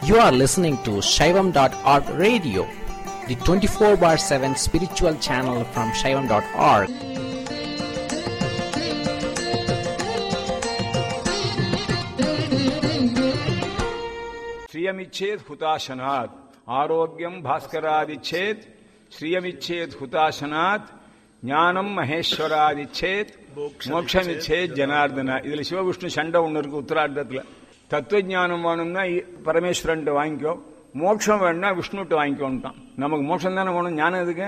You are listening to Shaivam.org radio, the 24 bar 7 spiritual channel from Shaivam.org. శ్రియమిచ్చేత్ హుతాశనాత్ ఆరోగ్యం భాస్కరాదిచ్చేత్ శ్రియమిచ్చేత్ హుతాశనాత్ ஞானம் மகேஸ்வராதிச்சேத் மோட்சமிச்சேத் ஜனார்தன இதுல சிவவிஷ்ணு சண்டை ஒன்று இருக்கு உத்தரார்த்தத்துல தத்துவ ஞானம் வேணும்னா இ- பரமேஸ்வரன்ட்ட வாங்கிக்கோ மோட்சம் வேணும்னா விஷ்ணுட்டு வாங்கிக்கோன்ட்டான் நமக்கு மோட்சம் தானே வேணும் ஞானம் எதுக்கு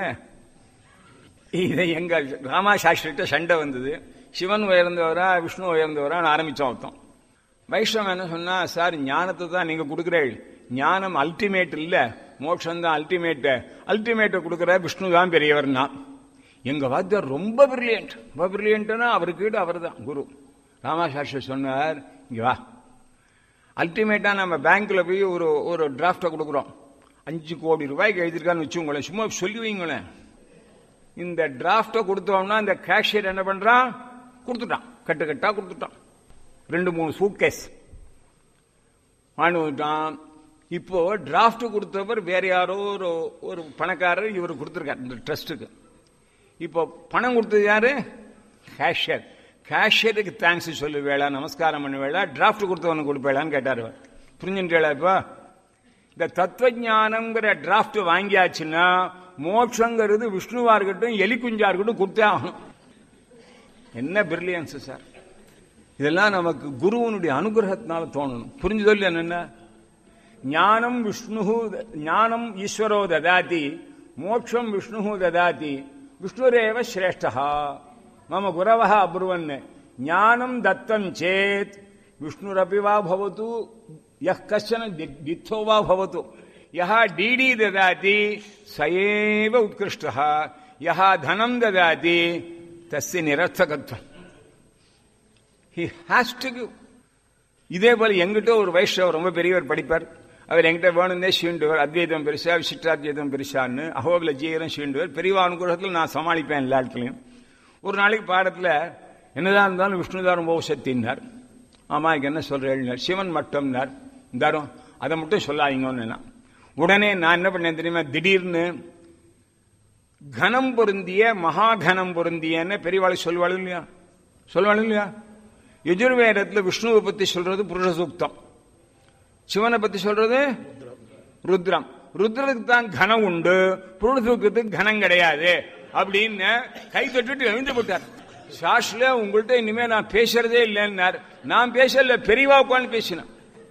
இதை எங்க ராமா சாஸ்திரிட்ட சண்டை வந்தது சிவன் உயர்ந்தவரா விஷ்ணு உயர்ந்தவரான்னு ஆரம்பிச்சோம் ஒருத்தன் வைஷ்ணவன் என்ன சொன்னா சார் ஞானத்தை தான் நீங்க கொடுக்குறீள் ஞானம் அல்டிமேட் இல்ல மோட்சம் தான் அல்டிமேட் அல்டிமேட்டை கொடுக்குற விஷ்ணு தான் பெரியவர்னா எங்க வாத்தியார் ரொம்ப பிரில்லியன்ட் ரொம்ப பிரில்லியன்ட்னா அவருக்கு அவர் தான் குரு ராமாசாஸ்திரி சொன்னார் இங்க வா அல்டிமேட்டா நம்ம பேங்க்ல போய் ஒரு ஒரு டிராஃப்டை கொடுக்குறோம் அஞ்சு கோடி ரூபாய்க்கு எழுதிருக்கான்னு வச்சுக்கோங்களேன் சும்மா சொல்லி வைங்களேன் இந்த டிராஃப்டை கொடுத்தோம்னா இந்த கேஷியர் என்ன பண்றான் கொடுத்துட்டான் கட்டு கட்டா கொடுத்துட்டான் ரெண்டு மூணு சூட்கேஸ் வாங்கிட்டான் இப்போ டிராஃப்ட் கொடுத்தவர் வேற யாரோ ஒரு ஒரு பணக்காரர் இவர் கொடுத்துருக்காரு இந்த ட்ரஸ்ட்டுக்கு இப்போ பணம் கொடுத்தது யாரு கேஷியர் கேஷியருக்கு தேங்க்ஸ் சொல்லு வேளா நமஸ்காரம் பண்ண வேளா டிராஃப்ட் கொடுத்தவனுக்கு கொடுப்பேளான்னு கேட்டார் அவர் புரிஞ்சுட்டேளா இப்போ இந்த தத்துவஞானங்கிற டிராஃப்ட் வாங்கியாச்சுன்னா மோட்சங்கிறது விஷ்ணுவா இருக்கட்டும் எலி குஞ்சா இருக்கட்டும் கொடுத்தே ஆகணும் என்ன பிரில்லியன்ஸ் சார் இதெல்லாம் நமக்கு குருவனுடைய அனுகிரகத்தினால தோணணும் புரிஞ்சுதோ இல்லையா என்ன ஞானம் விஷ்ணு ஞானம் ஈஸ்வரோ ததாதி மோட்சம் விஷ்ணு ததாதி விஷ்ணுரேவ சிரேஷ்டா மம குரவ அப்ருவன் ஞானம் தத்தம் சேத் விஷ்ணுரப்பி வா பவத்து யः கश्चन दित्थो वा भवतु यः डीडी ददाति स एव उत्कृष्टः यः धनं ददाति तस्य निरर्थकत्वम् ஹி ஹாஸ் டு கிவ் இதே போல எங்கிட்ட ஒரு வைஷ்ணவர் ரொம்ப பெரியவர் படிப்பார் அவர் எங்கிட்ட வேணும்னே சீண்டுவர் அத்வைதம் பெருசா விசிஷ்டாத்வைதம் பெருசான்னு அகோபில ஜீவரம் சீண்டுவர் பெரியவா அனுகிரகத்தில் நான் சமாளிப்பேன் எல்லா இடத்துலையும் ஒரு நாளைக்கு பாடத்துல என்னதான் இருந்தாலும் விஷ்ணுதான் ரொம்ப சக்தின்னார் ஆமா இதுக்கு என்ன சொல்றேன் சிவன் மட்டும்னார் இந்தாரும் அதை மட்டும் சொல்லாதீங்கன்னு உடனே நான் என்ன பண்ணேன் தெரியுமா திடீர்னு கனம் பொருந்திய மகா கனம் பொருந்தியன்னு பெரியவாளை சொல்வாள் இல்லையா சொல்வாள் இல்லையா யஜுர்வேதத்துல விஷ்ணுவை பத்தி சொல்றது புருஷ சூக்தம் சிவனை பத்தி சொல்றது ருத்ரம் ருத்ரத்துக்கு தான் கனம் உண்டு புருஷ சூக்தத்துக்கு கனம் கிடையாது அப்படின்னு கை தொட்டுட்டு எழுந்து போட்டார் சாஸ்ல உங்கள்கிட்ட இனிமே நான் பேசுறதே இல்லைன்னார் நான் பேசல பெரியவா உட்காந்து பேசினேன்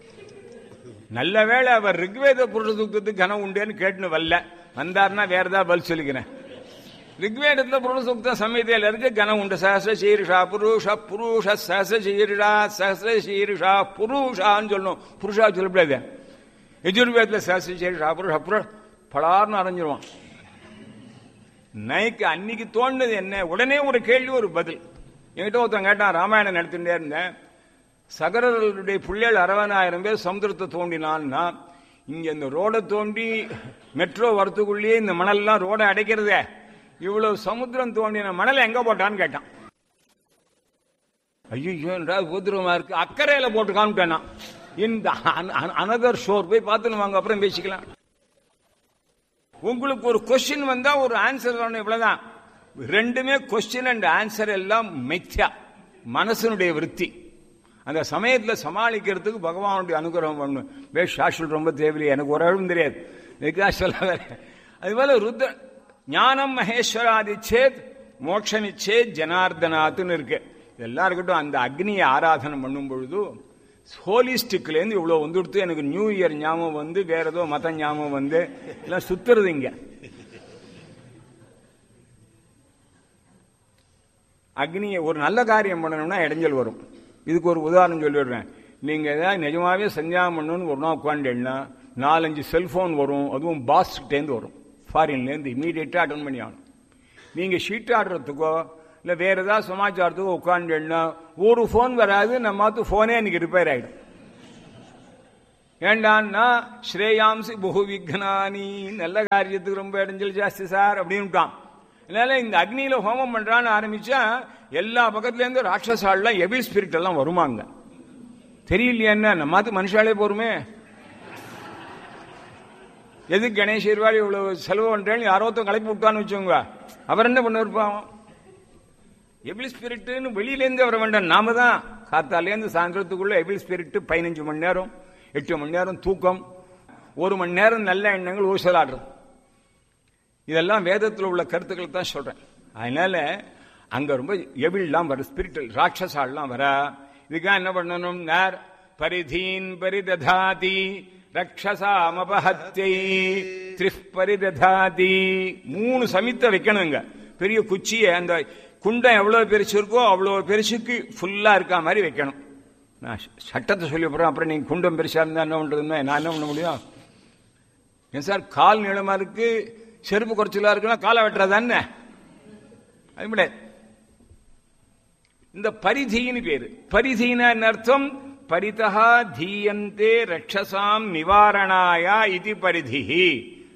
நல்ல வேளை அவர் ரிக்வேத புருஷ சூக்தத்துக்கு கனம் உண்டேன்னு கேட்டுன்னு வரல வந்தாருன்னா வேற ஏதாவது பதில் சொல்லிக்கிறேன் ரிக்வேதத்துல புருஷ சூக்த சமயத்தில் இருக்கு கனம் உண்டு சஹச சீருஷா புருஷ புருஷ சஹச சீருஷா சஹச சீருஷா புருஷான்னு சொல்லணும் புருஷா சொல்லக்கூடாது யஜுர்வேதத்துல சஹச சீருஷா புருஷ புருஷ பலார்னு அரைஞ்சிருவான் நைக்கு அன்னைக்கு தோணுது என்ன உடனே ஒரு கேள்வி ஒரு பதில் என்கிட்ட ஒருத்தன் கேட்டான் ராமாயணம் நடத்திட்டே இருந்தேன் சகரர்களுடைய பிள்ளைகள் அறுபதாயிரம் பேர் சமுத்திரத்தை தோண்டினான்னா இங்க இந்த ரோடை தோண்டி மெட்ரோ வரத்துக்குள்ளேயே இந்த மணல்லாம் ரோடை அடைக்கிறதே இவ்வளவு சமுத்திரம் தோண்டின மணலை எங்க போட்டான்னு கேட்டான் ஐயோ உபதிரவமா இருக்கு அக்கறையில போட்டு காமிட்டேனா இந்த அனதர் ஷோர் போய் பார்த்துன்னு வாங்க அப்புறம் பேசிக்கலாம் உங்களுக்கு ஒரு கொஸ்டின் வந்தா ஒரு ஆன்சர் வரணும் இவ்வளவுதான் ரெண்டுமே கொஸ்டின் அண்ட் ஆன்சர் எல்லாம் மித்யா மனசனுடைய விருத்தி அந்த சமயத்துல சமாளிக்கிறதுக்கு பகவானுடைய அனுகிரகம் பண்ணணும் வே சாஷுல் ரொம்ப தேவையில்லை எனக்கு ஒரு அளவும் தெரியாது இதுக்குதான் சொல்ல வரேன் அதுபோல ருத்ர ஞானம் மகேஸ்வராதி சேத் மோட்சமிச்சேத் ஜனார்தனாத்துன்னு இருக்கு இதெல்லாம் இருக்கட்டும் அந்த அக்னியை ஆராதனை பண்ணும் பொழுது ஹோலிஸ்டிக்லேருந்து இவ்வளோ வந்துடுத்து எனக்கு நியூ இயர் ஞாபகம் வந்து வேற ஏதோ மத ஞாபகம் வந்து எல்லாம் சுத்துறது இங்க அக்னியை ஒரு நல்ல காரியம் பண்ணணும்னா இடைஞ்சல் வரும் இதுக்கு ஒரு உதாரணம் சொல்லிடுறேன் நீங்க ஏதாவது நிஜமாவே சஞ்சாரம் பண்ணணும்னு ஒரு நாள் உட்காந்துன்னா நாலஞ்சு செல்போன் வரும் அதுவும் பாஸ்டேருந்து வரும் ஃபாரின்லேருந்து இமீடியட்டா அட்டன் பண்ணி ஆகணும் நீங்க ஷீட் ஆடுறதுக்கோ இல்ல வேற ஏதாவது சமாச்சாரத்துக்கோ உட்காந்துன்னா ஒரு ஃபோன் வராது நம்ம ஃபோனே இன்னைக்கு ரிப்பேர் ஆயிடும் ஏண்டான்னா ஸ்ரேயாம்சி புகு விக்னானி நல்ல காரியத்துக்கு ரொம்ப இடைஞ்சல் ஜாஸ்தி சார் அப்படின்ட்டான் அதனால இந்த அக்னியில ஹோமம் பண்றான்னு ஆரம்பிச்சா எல்லா பக்கத்துல இருந்து ராட்சசாலாம் எபில் ஸ்பிரிட் எல்லாம் வருமாங்க தெரியலையா என்ன நம்ம மனுஷாலே போருமே எதுக்கு கணேஷ் இருவாடி இவ்வளவு செலவு பண்றேன்னு யாரோ ஒருத்தன் கிளப்பி விட்டான்னு வச்சுக்கோங்க அவர் என்ன பண்ண இருப்பான் எபிள் ஸ்பிரிட்னு வெளியிலேருந்து வர வேண்டாம் நாம தான் காத்தாலேருந்து சாயந்தரத்துக்குள்ள எபிள் ஸ்பிரிட் பதினஞ்சு மணி நேரம் எட்டு மணி நேரம் தூக்கம் ஒரு மணி நேரம் நல்ல எண்ணங்கள் ஊசலாடுறது இதெல்லாம் வேதத்தில் உள்ள கருத்துக்கள் தான் சொல்றேன் அதனால அங்க ரொம்ப எவில்லாம் வர ஸ்பிரிட்டல் ராட்சசாலாம் வர இதுக்காக என்ன பண்ணணும் நேர் பரிதீன் பரிததாதி ரக்ஷசாமபஹத்தை த்ரிஃப் பரிததாதி மூணு சமித்த வைக்கணுங்க பெரிய குச்சியை அந்த குண்டம் எவ்வளவு பெருசு இருக்கோ அவ்வளவு பெருசுக்கு ஃபுல்லா இருக்கா மாதிரி வைக்கணும் நான் சட்டத்தை சொல்லி போறேன் அப்புறம் நீங்க குண்டம் பெருசா இருந்தா என்ன பண்றதுன்னா நான் என்ன பண்ண முடியும் ஏன் சார் கால் நீளமா இருக்கு செருப்பு குறைச்சலா இருக்குன்னா காலை வெட்டுறதானே அது முடியாது இந்த பரிதின்னு பேரு பரிதினா என்ன அர்த்தம் பரிதா தீயந்தே ரட்சசாம் நிவாரணாயா இது பரிதிஹி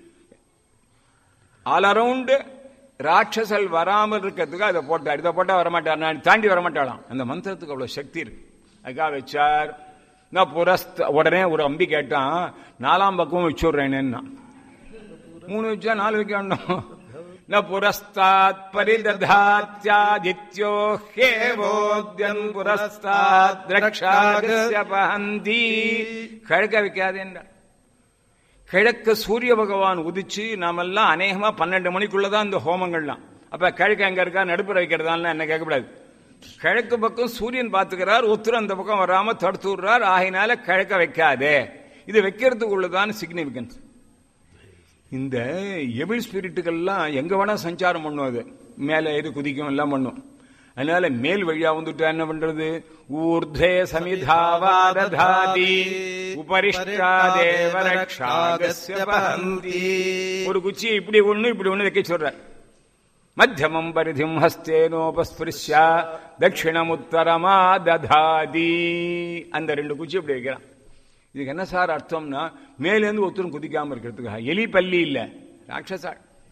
ஆல் அரவுண்ட் ராட்சசல் வராமல் இருக்கிறதுக்கு அதை போட்டார் இதை போட்டா வரமாட்டார் நான் தாண்டி வரமாட்டாளாம் அந்த மந்திரத்துக்கு அவ்வளவு சக்தி இருக்கு அதுக்காக வச்சார் நான் புரஸ்த உடனே ஒரு அம்பி கேட்டான் நாலாம் பக்கம் வச்சுடுறேன்னு மூணு வச்சா நாலு வைக்க வேண்டும் ந புரஸ்தாத் பரிததாத்யாதித்யோ ஹேவோத்யன் புரஸ்தாத் திரக்ஷாகஸ்ய பஹந்தி கிழக்க வைக்காதேன்ற கிழக்கு சூரிய பகவான் உதிச்சு நாமெல்லாம் அநேகமா பன்னெண்டு மணிக்குள்ளதான் இந்த ஹோமங்கள்லாம் அப்ப கிழக்கு எங்க இருக்கா நடுப்புற வைக்கிறதான்னு என்ன கேட்கக்கூடாது கிழக்கு பக்கம் சூரியன் பாத்துக்கிறார் ஒத்துரு அந்த பக்கம் வராம தடுத்து விடுறார் ஆகினால கிழக்க வைக்காதே இது வைக்கிறதுக்குள்ளதான் சிக்னிபிகன்ஸ் இந்த எபிள் ஸ்பிரிட்டுகள்லாம் எங்க வேணா சஞ்சாரம் பண்ணும் அது மேல ஏறி குதிக்கும் எல்லாம் பண்ணும் அதனால மேல் வழியா வந்துட்டா என்ன பண்றது ஊர்தே சமிதாவாததாதி உபரிஷ்டா தேவரக்ஷாகஸ்ய பஹந்தி ஒரு குச்சி இப்படி ஒண்ணு இப்படி ஒண்ணு வைக்க சொல்ற மத்தியமம் பரிதிம் ஹஸ்தேனோபஸ்பிருஷ்யா தட்சிணமுத்தரமா ததாதி அந்த ரெண்டு குச்சி இப்படி வைக்கிறான் இதுக்கு என்ன சார் அர்த்தம்னா மேலேருந்து ஒருத்தரும் குதிக்காம இருக்கிறதுக்காக எலி பள்ளி இல்ல ராட்சசா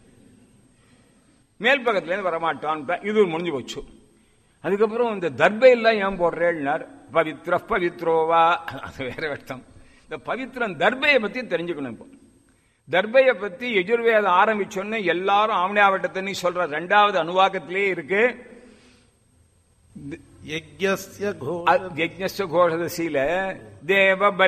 மேல் பக்கத்துல இருந்து வரமாட்டான் இது முடிஞ்சு போச்சு அதுக்கப்புறம் இந்த தர்பையெல்லாம் ஏன் போடுறேன்னார் பவித்ர பவித்ரோவா அது வேற அர்த்தம் இந்த பவித்ரன் தர்பையை பத்தி தெரிஞ்சுக்கணும் இப்போ தர்பையை பத்தி எஜுர்வேதம் ஆரம்பிச்சோன்னு எல்லாரும் ஆவணியாவட்டத்தை சொல்ற ரெண்டாவது அனுவாக்கத்திலே இருக்கு यज्ञस्य घोष யஜ்ஞ கோஷதசீல தேவ